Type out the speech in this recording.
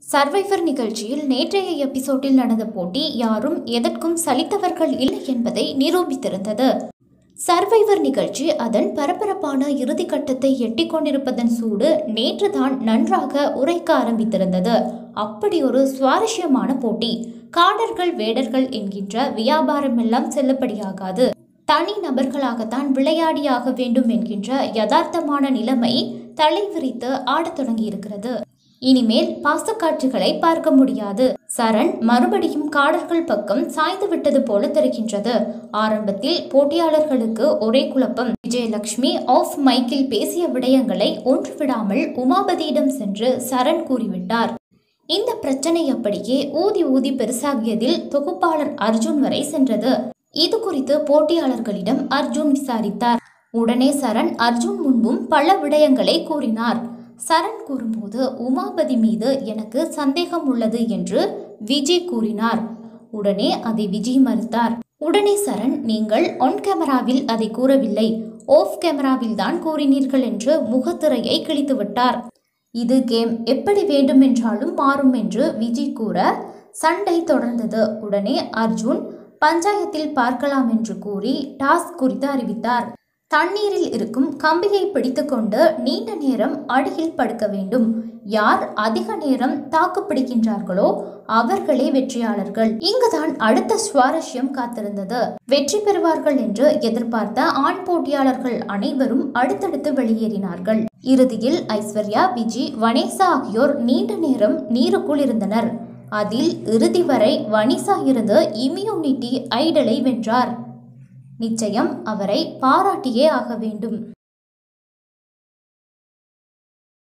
survivor நிகழ்ச்சியில் நேற்றைய எபிசோடில் நடந்த போட்டி யாரும் எதற்கும் சலித்தவர்கள் இல்லை என்பதை நிரூபித்திருந்தது சர்வைவர் நிகழ்ச்சி அதன் பரபரப்பான இறுதிக்கட்டத்தை எட்டிக் கொண்டிருப்பதன் சூடு நேற்றுதான் நன்றாக உரைக்க ஆரம்பித்திருந்தது அப்படி ஒரு சுவாரஸ்யமான போட்டி காடர்கள் வேடர்கள் என்கின்ற வியாபாரமெல்லாம் செல்லுபடியாகாது தனி நபர்களாகத்தான் விளையாடியாக வேண்டும் என்கின்ற யதார்த்தமான நிலைமை தலைவிரித்து ஆடத் தொடங்கியிருக்கிறது இனிமேல் பாசக்காட்சிகளை பார்க்க முடியாது சரண் மறுபடியும் காடர்கள் பக்கம் சாய்ந்து விட்டது போல தெரிகின்றது ஆரம்பத்தில் போட்டியாளர்களுக்கு ஒரே குழப்பம் விஜயலட்சுமி ஆஃப் மைக்கில் பேசிய விடயங்களை ஒன்று விடாமல் உமாபதியிடம் சென்று சரண் கூறிவிட்டார் இந்த பிரச்சனை அப்படியே ஊதி ஊதி பெருசாகியதில் தொகுப்பாளர் அர்ஜுன் வரை சென்றது இது குறித்து போட்டியாளர்களிடம் அர்ஜுன் விசாரித்தார் உடனே சரண் அர்ஜுன் முன்பும் பல விடயங்களை கூறினார் சரண் கூறும்போது உமாபதி மீது எனக்கு சந்தேகம் உள்ளது என்று விஜய் கூறினார் உடனே அதை விஜய் மறுத்தார் உடனே சரண் நீங்கள் ஆன் கேமராவில் அதை கூறவில்லை ஆஃப் கேமராவில் தான் கூறினீர்கள் என்று முகத்திரையை கிழித்து விட்டார் இது கேம் எப்படி வேண்டுமென்றாலும் மாறும் என்று விஜய் கூற சண்டை தொடர்ந்தது உடனே அர்ஜுன் பஞ்சாயத்தில் பார்க்கலாம் என்று கூறி டாஸ்க் குறித்து அறிவித்தார் தண்ணீரில் இருக்கும் கம்பியை பிடித்துக்கொண்டு நீண்ட நேரம் அடியில் படுக்க வேண்டும் யார் அதிக நேரம் தாக்கு பிடிக்கின்றார்களோ அவர்களே வெற்றியாளர்கள் இங்குதான் அடுத்த சுவாரஸ்யம் காத்திருந்தது வெற்றி பெறுவார்கள் என்று எதிர்பார்த்த ஆண் போட்டியாளர்கள் அனைவரும் அடுத்தடுத்து வெளியேறினார்கள் இறுதியில் ஐஸ்வர்யா விஜி வனேசா ஆகியோர் நீண்ட நேரம் நீருக்குள் இருந்தனர் அதில் இறுதி வரை வனிசா இருந்து இம்யூனிட்டி ஐடலை வென்றார் நிச்சயம் அவரை பாராட்டியே ஆக வேண்டும்